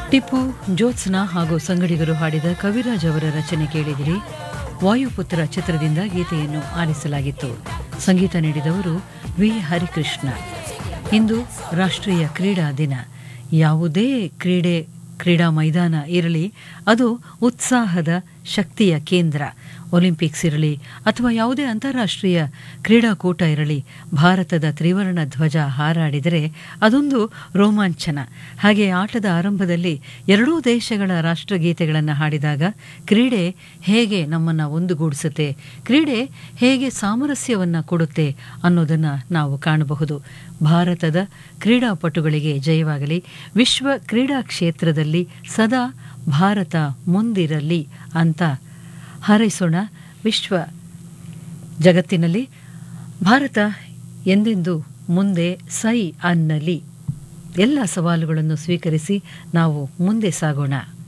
ಟಿಪ್ಪು ಜ್ಯೋತ್ಸ್ನಾ ಹಾಗೂ ಸಂಗಡಿಗರು ಹಾಡಿದ ಕವಿರಾಜ್ ಅವರ ರಚನೆ ಕೇಳಿದಿರಿ ವಾಯುಪುತ್ರ ಚಿತ್ರದಿಂದ ಗೀತೆಯನ್ನು ಆಲಿಸಲಾಗಿತ್ತು ಸಂಗೀತ ನೀಡಿದವರು ವಿ ಹರಿಕೃಷ್ಣ ಇಂದು ರಾಷ್ಟ್ರೀಯ ಕ್ರೀಡಾ ದಿನ ಯಾವುದೇ ಕ್ರೀಡೆ ಕ್ರೀಡಾ ಮೈದಾನ ಇರಲಿ ಅದು ಉತ್ಸಾಹದ ಶಕ್ತಿಯ ಕೇಂದ್ರ ಒಲಿಂಪಿಕ್ಸ್ ಇರಲಿ ಅಥವಾ ಯಾವುದೇ ಅಂತಾರಾಷ್ಟ್ರೀಯ ಕ್ರೀಡಾಕೂಟ ಇರಲಿ ಭಾರತದ ತ್ರಿವರ್ಣ ಧ್ವಜ ಹಾರಾಡಿದರೆ ಅದೊಂದು ರೋಮಾಂಚನ ಹಾಗೆ ಆಟದ ಆರಂಭದಲ್ಲಿ ಎರಡೂ ದೇಶಗಳ ರಾಷ್ಟ್ರಗೀತೆಗಳನ್ನು ಹಾಡಿದಾಗ ಕ್ರೀಡೆ ಹೇಗೆ ನಮ್ಮನ್ನು ಒಂದುಗೂಡಿಸುತ್ತೆ ಕ್ರೀಡೆ ಹೇಗೆ ಸಾಮರಸ್ಯವನ್ನು ಕೊಡುತ್ತೆ ಅನ್ನೋದನ್ನು ನಾವು ಕಾಣಬಹುದು ಭಾರತದ ಕ್ರೀಡಾಪಟುಗಳಿಗೆ ಜಯವಾಗಲಿ ವಿಶ್ವ ಕ್ರೀಡಾ ಕ್ಷೇತ್ರದಲ್ಲಿ ಸದಾ ಭಾರತ ಮುಂದಿರಲಿ ಅಂತ ಹಾರೈಸೋಣ ವಿಶ್ವ ಜಗತ್ತಿನಲ್ಲಿ ಭಾರತ ಎಂದೆಂದು ಮುಂದೆ ಸೈ ಅನ್ನಲಿ ಎಲ್ಲ ಸವಾಲುಗಳನ್ನು ಸ್ವೀಕರಿಸಿ ನಾವು ಮುಂದೆ ಸಾಗೋಣ